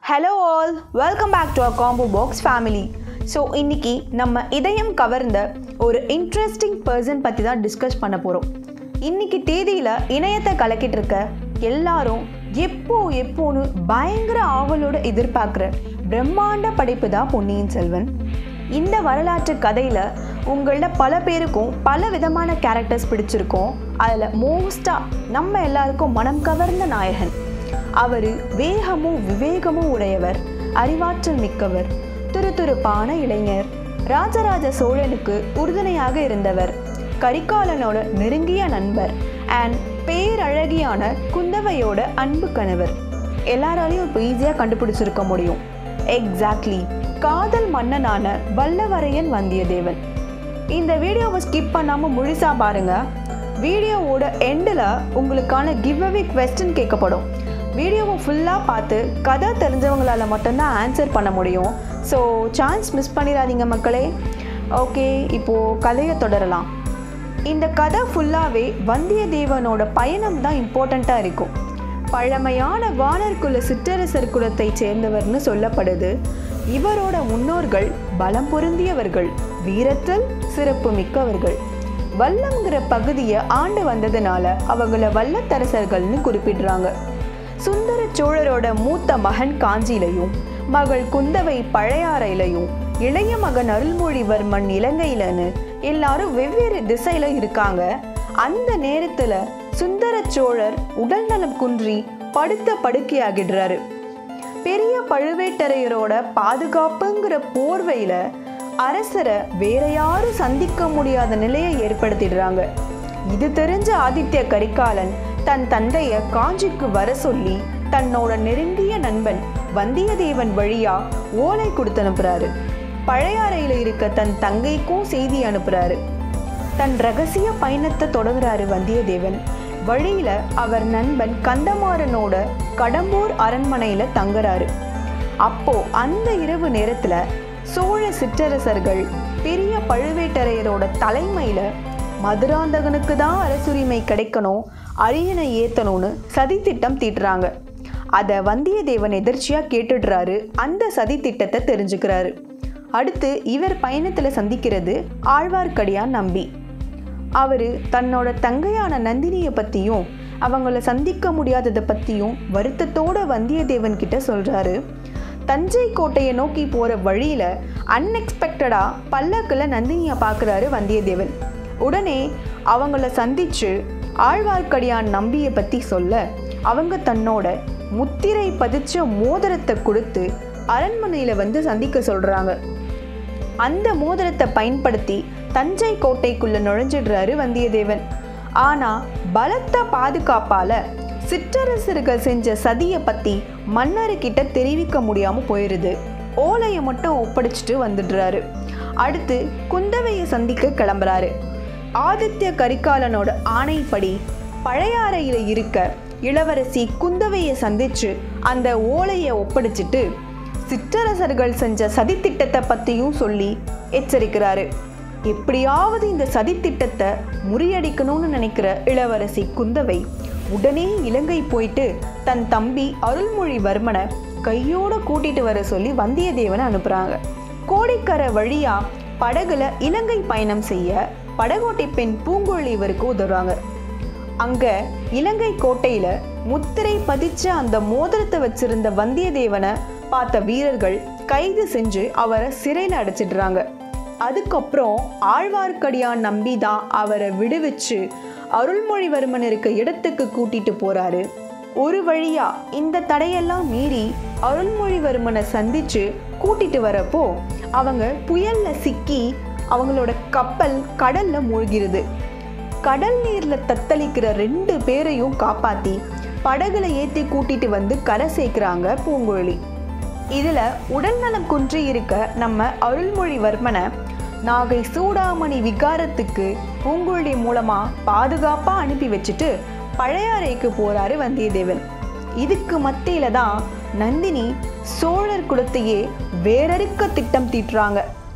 hello all welcome back to a combo box family so இன்னைக்கு நம்ம இதயம் கவர்ந்த ஒரு இன்ட்ரெஸ்டிங் பர்சன் பற்றி தான் டிஸ்கஸ் பண்ண போகிறோம் இன்னைக்கு தேதியில் இணையத்தை கலக்கிட்டு இருக்க எல்லாரும் எப்போ எப்போன்னு பயங்கர ஆவலோட எதிர்பார்க்குற பிரம்மாண்ட படைப்பு தான் பொன்னியின் செல்வன் இந்த வரலாற்று கதையில் உங்களில் பல பேருக்கும் பல விதமான கேரக்டர்ஸ் பிடிச்சிருக்கும் அதில் மோஸ்ட்டாக நம்ம எல்லாருக்கும் மனம் கவர்ந்த நாயகன் அவர் வேகமும் விவேகமும் உடையவர் அறிவாற்றல் மிக்கவர் துருதுருப்பான இளைஞர் ராஜராஜ சோழனுக்கு உறுதுணையாக இருந்தவர் கரிகாலனோட நெருங்கிய நண்பர் அண்ட் பேரழகியான குந்தவையோட அன்பு கணவர் எல்லாராலையும் இப்போ ஈஸியாக கண்டுபிடிச்சிருக்க முடியும் எக்ஸாக்ட்லி காதல் மன்னனான வல்லவரையன் வந்தியத்தேவன் இந்த வீடியோவை ஸ்கிப் பண்ணாமல் முழுசாக பாருங்க வீடியோவோட எண்டில் உங்களுக்கான கிவ் அவே கொஸ்டின் கேட்கப்படும் வீடியோவை ஃபுல்லாக பார்த்து கதை தெரிஞ்சவங்களால மட்டும்தான் ஆன்சர் பண்ண முடியும் ஸோ சான்ஸ் மிஸ் பண்ணிடாதீங்க மக்களே ஓகே இப்போது கதையை தொடரலாம் இந்த கதை ஃபுல்லாகவே வந்தியத்தேவனோட பயணம் தான் இம்பார்ட்டண்ட்டாக இருக்கும் பழமையான வானர் குல சிற்றரசர் குலத்தை சேர்ந்தவர்னு சொல்லப்படுது இவரோட முன்னோர்கள் பலம் பொருந்தியவர்கள் வீரத்தில் சிறப்பு மிக்கவர்கள் வல்லம்ங்கிற பகுதியை ஆண்டு வந்ததுனால அவங்கள வல்லத்தரசர்கள்னு குறிப்பிடுறாங்க சுந்தர சோழரோட மூத்த மகன் காஞ்சியிலையும் மகள் குந்தவை பழையாறையிலையும் இளைய மகன் அருள்மொழிவர்மன் இலங்கையிலன்னு எல்லாரும் வெவ்வேறு திசையில இருக்காங்க அந்த நேரத்துல சுந்தர சோழர் உடல்நலம் குன்றி படுத்த படுக்கையாகிடுறாரு பெரிய பழுவேட்டரையரோட பாதுகாப்புங்கிற போர்வையில அரசரை வேற யாரும் சந்திக்க முடியாத நிலையை ஏற்படுத்திடுறாங்க இது தெரிஞ்ச ஆதித்ய கரிகாலன் தன் தந்தைய காஞ்சிக்கு வர சொல்லி தன்னோட நெருங்கிய நண்பன் வந்தியத்தேவன் வழியா ஓலை கொடுத்து அனுப்புறாரு பழையாறையில இருக்க தன் தங்கைக்கும் செய்தி அனுப்புறாரு தன் ரகசிய பயணத்தை தொடங்குறாரு வந்தியத்தேவன் வழியில அவர் நண்பன் கந்தமாறனோட கடம்பூர் அரண்மனையில தங்குறாரு அப்போ அந்த இரவு நேரத்துல சோழ சிற்றரசர்கள் பெரிய பழுவேட்டரையரோட தலைமையில மதுராந்தகனுக்கு தான் அரசுரிமை கிடைக்கணும் அரியணை ஏத்தணும்னு சதித்திட்டம் தீட்டுறாங்க அதை வந்தியத்தேவன் எதிர்ச்சியாக கேட்டுடுறாரு அந்த சதி திட்டத்தை தெரிஞ்சுக்கிறாரு அடுத்து இவர் பயணத்தில் சந்திக்கிறது ஆழ்வார்க்கடியான் நம்பி அவர் தன்னோட தங்கையான நந்தினியை பற்றியும் அவங்கள சந்திக்க முடியாததை பற்றியும் வருத்தத்தோட வந்தியத்தேவன் கிட்ட சொல்கிறாரு தஞ்சை கோட்டையை நோக்கி போகிற வழியில் அன்எக்ஸ்பெக்டடாக பல்லக்கில் நந்தினியை பார்க்குறாரு வந்தியத்தேவன் உடனே அவங்கள சந்திச்சு ஆழ்வார்க்கடியான் நம்பியை பற்றி சொல்ல அவங்க தன்னோட முத்திரை பதிச்ச மோதிரத்தை கொடுத்து அரண்மனையில் வந்து சந்திக்க சொல்கிறாங்க அந்த மோதிரத்தை பயன்படுத்தி தஞ்சை கோட்டைக்குள்ள நுழைஞ்சிடுறாரு வந்தியத்தேவன் ஆனா பலத்த பாதுகாப்பால சிற்றரசர்கள் செஞ்ச சதியை பத்தி மன்னர்கிட்ட தெரிவிக்க முடியாம போயிருது ஓலையை மட்டும் ஒப்படைச்சிட்டு வந்துடுறாரு அடுத்து குந்தவையை சந்திக்க கிளம்புறாரு ஆதித்ய கரிகாலனோட ஆணைப்படி பழையாறையில இருக்க இளவரசி குந்தவையை சந்திச்சு அந்த ஓலையை ஒப்படைச்சிட்டு சிற்றரசர்கள் செஞ்ச சதித்திட்டத்தை பற்றியும் சொல்லி எச்சரிக்கிறாரு எப்படியாவது இந்த சதித்திட்டத்தை முறியடிக்கணும்னு நினைக்கிற இளவரசி குந்தவை உடனே இலங்கை போயிட்டு தன் தம்பி அருள்மொழிவர்மனை கையோட கூட்டிட்டு வர சொல்லி வந்தியத்தேவனை அனுப்புறாங்க கோடிக்கரை வழியா படகுல இலங்கை பயணம் செய்ய படகோட்டை பெண் பூங்குழலி இவருக்கு உதவுறாங்க அங்க இலங்கை கோட்டையில முத்திரை பதிச்ச அந்த மோதிரத்தை வச்சிருந்த வந்தியத்தேவனை பார்த்த வீரர்கள் கைது செஞ்சு அவரை சிறையில் அடைச்சிடுறாங்க அதுக்கப்புறம் ஆழ்வார்க்கடியான் நம்பி தான் அவரை விடுவிச்சு அருள்மொழிவர்மன் இருக்க இடத்துக்கு கூட்டிட்டு போறாரு ஒரு வழியா இந்த தடையெல்லாம் மீறி அருள்மொழிவர்மனை சந்திச்சு கூட்டிட்டு வரப்போ அவங்க புயல்ல சிக்கி அவங்களோட கப்பல் கடல்ல மூழ்கிறது கடல் நீர்ல தத்தளிக்கிற ரெண்டு பேரையும் காப்பாத்தி படகுல ஏத்தி கூட்டிட்டு வந்து கரை சேர்க்கிறாங்க பூங்குழலி இதுல உடல்நலம் குன்றி இருக்க நம்ம அருள்மொழிவர்மனை நாகை சூடாமணி விகாரத்துக்கு பூங்குழலி மூலமா பாதுகாப்பா அனுப்பி வச்சுட்டு பழையாறைக்கு போறாரு வந்தியத்தேவன் இதுக்கு மத்தியில தான் நந்தினி சோழர் குலத்தையே வேறறுக்க திட்டம் தீட்டுறாங்க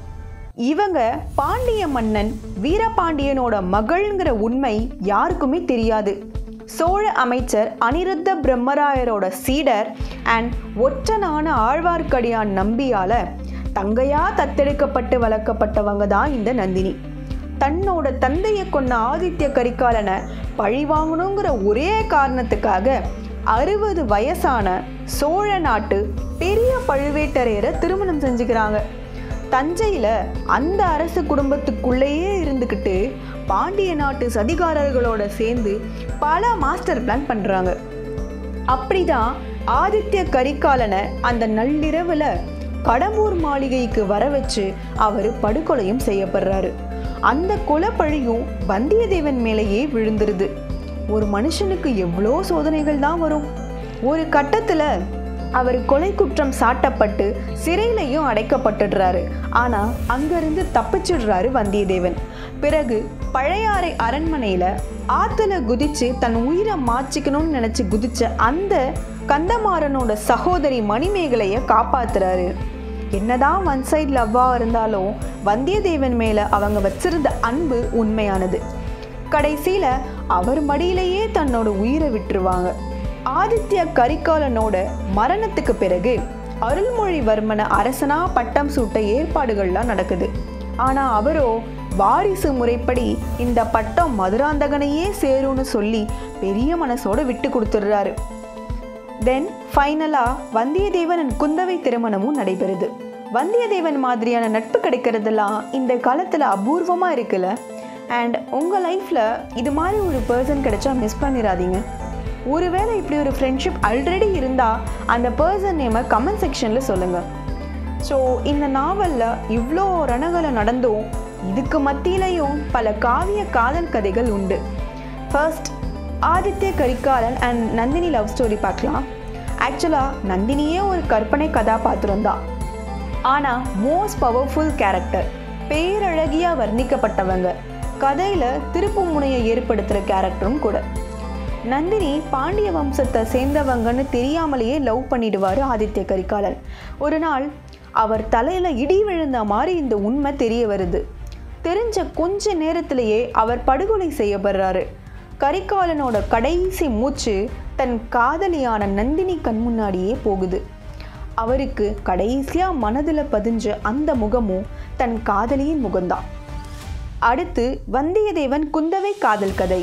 இவங்க பாண்டிய மன்னன் வீரபாண்டியனோட மகள்ங்கிற உண்மை யாருக்குமே தெரியாது சோழ அமைச்சர் அனிருத்த பிரம்மராயரோட சீடர் அண்ட் ஒற்றனான ஆழ்வார்க்கடியான் நம்பியால தங்கையா தத்தெடுக்கப்பட்டு வளர்க்கப்பட்டவங்க தான் இந்த நந்தினி தன்னோட தந்தையை கொண்ட ஆதித்ய கரிகாலனை பழி வாங்கணுங்கிற ஒரே காரணத்துக்காக அறுபது வயசான சோழ நாட்டு பெரிய பழுவேட்டரையரை திருமணம் செஞ்சுக்கிறாங்க தஞ்சையில் அந்த அரசு குடும்பத்துக்குள்ளேயே இருந்துக்கிட்டு பாண்டிய நாட்டு சதிகாரர்களோட சேர்ந்து பல மாஸ்டர் பிளான் பண்ணுறாங்க அப்படிதான் ஆதித்ய கரிகாலனை அந்த நள்ளிரவில் கடம்பூர் மாளிகைக்கு வர வச்சு அவர் படுகொலையும் செய்யப்படுறாரு அந்த கொலைப்பழியும் வந்தியத்தேவன் மேலேயே விழுந்துருது ஒரு மனுஷனுக்கு எவ்வளோ சோதனைகள் தான் வரும் ஒரு கட்டத்தில் அவர் கொலை குற்றம் சாட்டப்பட்டு சிறையிலையும் அடைக்கப்பட்டுடுறாரு ஆனால் அங்கிருந்து தப்பிச்சிடுறாரு வந்தியத்தேவன் பிறகு பழையாறை அரண்மனையில் ஆத்துல குதிச்சு தன் உயிரை மாச்சிக்கணும்னு நினச்சி குதிச்ச அந்த கந்தமாறனோட சகோதரி மணிமேகலையை காப்பாத்துறாரு என்னதான் ஒன் சைட் லவ்வாக இருந்தாலும் வந்தியத்தேவன் மேலே அவங்க வச்சிருந்த அன்பு உண்மையானது கடைசியில் அவர் மடியிலேயே தன்னோட உயிரை விட்டுருவாங்க ஆதித்ய கரிகாலனோட மரணத்துக்கு பிறகு அருள்மொழிவர்மனை அரசனா பட்டம் சூட்ட ஏற்பாடுகள்லாம் நடக்குது ஆனால் அவரோ வாரிசு முறைப்படி இந்த பட்டம் மதுராந்தகனையே சேரும்னு சொல்லி பெரிய மனசோட விட்டு கொடுத்துடுறாரு தென் ஃபைனலாக வந்தியத்தேவன் அண்ட் குந்தவை திருமணமும் நடைபெறுது வந்தியத்தேவன் மாதிரியான நட்பு கிடைக்கிறதெல்லாம் இந்த காலத்தில் அபூர்வமாக இருக்குல்ல அண்ட் உங்கள் லைஃப்பில் இது மாதிரி ஒரு பர்சன் கிடைச்சா மிஸ் பண்ணிடாதீங்க ஒருவேளை இப்படி ஒரு ஃப்ரெண்ட்ஷிப் ஆல்ரெடி இருந்தால் அந்த பர்சன் நேமை கமெண்ட் செக்ஷனில் சொல்லுங்கள் ஸோ இந்த நாவலில் இவ்வளோ ரணகலை நடந்தும் இதுக்கு மத்தியிலையும் பல காவிய காதல் கதைகள் உண்டு first Aditya Karikalan and Nandini love story பார்க்கலாம் ஆக்சுவலாக நந்தினியே ஒரு கற்பனை கதாபாத்திரம் தான் ஆனால் மோஸ்ட் பவர்ஃபுல் கேரக்டர் பேரழகியாக வர்ணிக்கப்பட்டவங்க கதையில் திருப்பு முனையை ஏற்படுத்துகிற கேரக்டரும் கூட நந்தினி பாண்டிய வம்சத்தை சேர்ந்தவங்கன்னு தெரியாமலேயே லவ் பண்ணிடுவார் ஆதித்ய கரிகாலன் ஒரு நாள் அவர் தலையில் இடி விழுந்த மாதிரி இந்த உண்மை தெரிய வருது தெரிஞ்ச கொஞ்ச நேரத்திலேயே அவர் படுகொலை செய்யப்படுறாரு கரிகாலனோட கடைசி மூச்சு தன் காதலியான நந்தினி கண் முன்னாடியே போகுது அவருக்கு கடைசியாக மனதில் பதிஞ்ச அந்த முகமும் தன் காதலியின் முகம்தான் அடுத்து வந்தியத்தேவன் குந்தவை காதல் கதை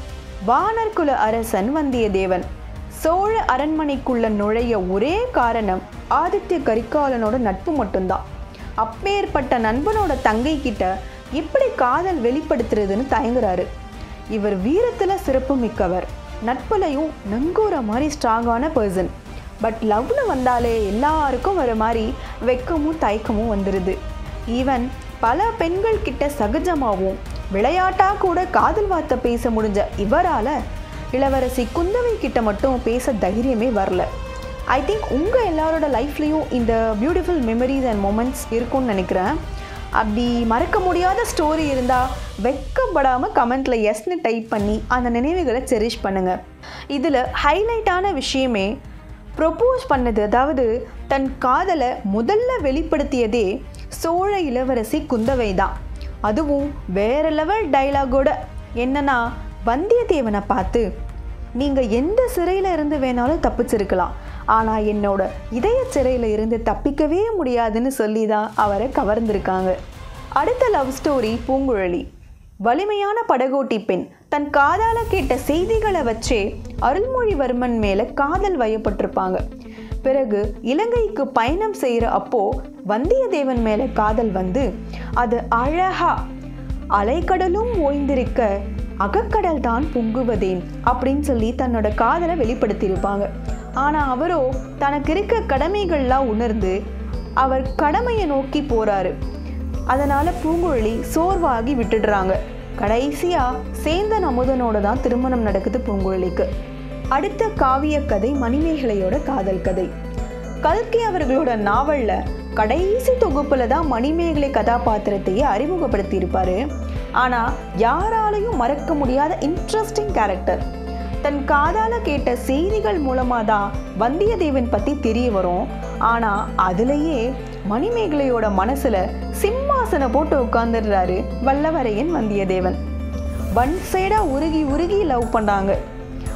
வானர்குல அரசன் வந்தியத்தேவன் சோழ அரண்மனைக்குள்ள நுழைய ஒரே காரணம் ஆதித்ய கரிகாலனோட நட்பு மட்டும்தான் அப்பேற்பட்ட நண்பனோட தங்கை கிட்ட எப்படி காதல் வெளிப்படுத்துறதுன்னு தயங்குறாரு இவர் வீரத்தில் சிறப்பு மிக்கவர் நட்புலையும் நங்கூர மாதிரி ஸ்ட்ராங்கான பர்சன் பட் லவ்னு வந்தாலே எல்லாருக்கும் வர மாதிரி வெக்கமும் தயக்கமும் வந்துடுது ஈவன் பல பெண்கள் கிட்ட சகஜமாகவும் விளையாட்டா கூட காதல் வார்த்தை பேச முடிஞ்ச இவரால் இளவரசி குந்தவை கிட்ட மட்டும் பேச தைரியமே வரல ஐ திங்க் உங்கள் எல்லாரோட லைஃப்லேயும் இந்த பியூட்டிஃபுல் மெமரிஸ் அண்ட் மூமெண்ட்ஸ் இருக்கும்னு நினைக்கிறேன் அப்படி மறக்க முடியாத ஸ்டோரி இருந்தால் வெக்கப்படாமல் கமெண்ட்டில் எஸ்னு டைப் பண்ணி அந்த நினைவுகளை செரிஷ் பண்ணுங்கள் இதில் ஹைலைட்டான விஷயமே ப்ரொப்போஸ் பண்ணது அதாவது தன் காதலை முதல்ல வெளிப்படுத்தியதே சோழ இளவரசி குந்தவை தான் அதுவும் வேற லெவல் டைலாகோட என்னன்னா வந்தியத்தேவனை பார்த்து நீங்கள் எந்த சிறையில் இருந்து வேணாலும் தப்பிச்சிருக்கலாம் ஆனால் என்னோட இதய சிறையில் இருந்து தப்பிக்கவே முடியாதுன்னு சொல்லி தான் அவரை கவர்ந்திருக்காங்க அடுத்த லவ் ஸ்டோரி பூங்குழலி வலிமையான படகோட்டி பெண் தன் காதால கேட்ட செய்திகளை வச்சே அருள்மொழிவர்மன் மேலே காதல் வயப்பட்டிருப்பாங்க பிறகு இலங்கைக்கு பயணம் செய்கிற அப்போ வந்தியத்தேவன் மேலே காதல் வந்து அது அழகா அலைக்கடலும் ஓய்ந்திருக்க அகக்கடல் தான் பொங்குவதேன் அப்படின்னு சொல்லி தன்னோட காதலை வெளிப்படுத்தியிருப்பாங்க ஆனால் அவரோ தனக்கு இருக்க கடமைகள்லாம் உணர்ந்து அவர் கடமையை நோக்கி போறாரு அதனால பூங்குழலி சோர்வாகி விட்டுடுறாங்க கடைசியா சேந்தன் அமுதனோட தான் திருமணம் நடக்குது பூங்குழலிக்கு அடுத்த காவிய கதை மணிமேகலையோட காதல் கதை கல்கி அவர்களோட நாவல்ல கடைசி தொகுப்புல தான் மணிமேகலை கதாபாத்திரத்தையே அறிமுகப்படுத்தி இருப்பாரு ஆனா யாராலையும் மறக்க முடியாத இன்ட்ரெஸ்டிங் கேரக்டர் தன் காதால கேட்ட செய்திகள் மூலமா தான் வந்தியத்தேவன் பத்தி தெரிய வரும் ஆனா அதுலயே மணிமேகலையோட மனசுல சிம்மாசனம் போட்டு உட்கார்ந்துடுறாரு வல்லவரையன் வந்தியத்தேவன் ஒன் சைடா உருகி உருகி லவ் பண்ணாங்க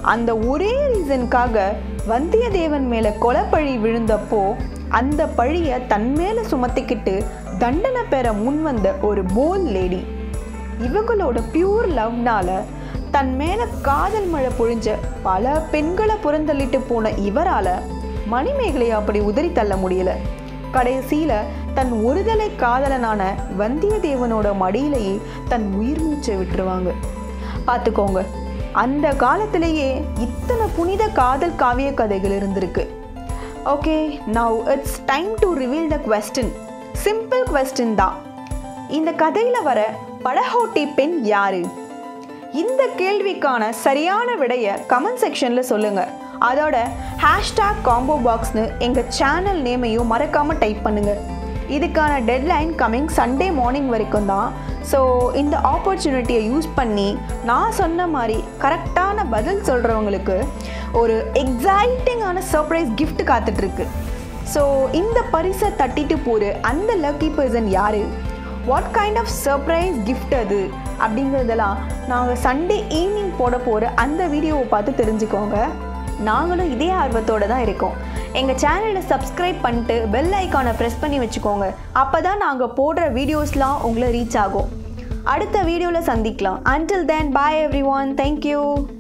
அந்த ஒரே ரீசனுக்காக வந்தியத்தேவன் மேலே கொலைப்பழி விழுந்தப்போ அந்த பழியை தன் மேலே சுமத்திக்கிட்டு தண்டனை பெற முன்வந்த ஒரு போல் லேடி இவங்களோட பியூர் லவ்னால தன் மேல காதல் மழை பொழிஞ்ச பல பெண்களை புறந்தள்ளிட்டு போன இவரால மணிமேகலையை அப்படி உதறி தள்ள முடியல கடைசியில தன் ஒருதலை காதலனான வந்தியத்தேவனோட மடியிலேயே தன் உயிர் மூச்சை விட்டுருவாங்க பார்த்துக்கோங்க அந்த காலத்திலேயே இத்தனை புனித காதல் காவிய கதைகள் இருந்திருக்கு okay now it's time to reveal the question simple question தான் இந்த கதையில் வர படஹோட்டி பெண் யாரு இந்த கேள்விக்கான சரியான விடையை கமெண்ட் செக்ஷனில் சொல்லுங்கள் அதோட ஹேஷ்டாக் காம்போ பாக்ஸ்னு எங்கள் சேனல் நேமையும் மறக்காமல் டைப் பண்ணுங்கள் இதுக்கான டெட்லைன் கம்மிங் சண்டே மார்னிங் வரைக்கும் தான் ஸோ இந்த ஆப்பர்ச்சுனிட்டியை யூஸ் பண்ணி நான் சொன்ன மாதிரி கரெக்டான பதில் சொல்கிறவங்களுக்கு ஒரு எக்ஸைட்டிங்கான சர்ப்ரைஸ் gift காத்துட்ருக்கு ஸோ இந்த பரிசை தட்டிட்டு போகிற அந்த லக்கி பர்சன் யார் what kind of surprise gift அது அப்படிங்கிறதெல்லாம் நாங்கள் சண்டே ஈவினிங் போட போகிற அந்த வீடியோவை பார்த்து தெரிஞ்சுக்கோங்க நாங்களும் இதே ஆர்வத்தோடு தான் இருக்கோம் எங்கள் சேனலை சப்ஸ்கிரைப் பண்ணிட்டு பெல் ஐக்கானை ப்ரெஸ் பண்ணி வச்சுக்கோங்க அப்போ தான் நாங்கள் போடுற வீடியோஸ்லாம் உங்களை ரீச் ஆகும் அடுத்த வீடியோவில் சந்திக்கலாம் until then bye everyone thank you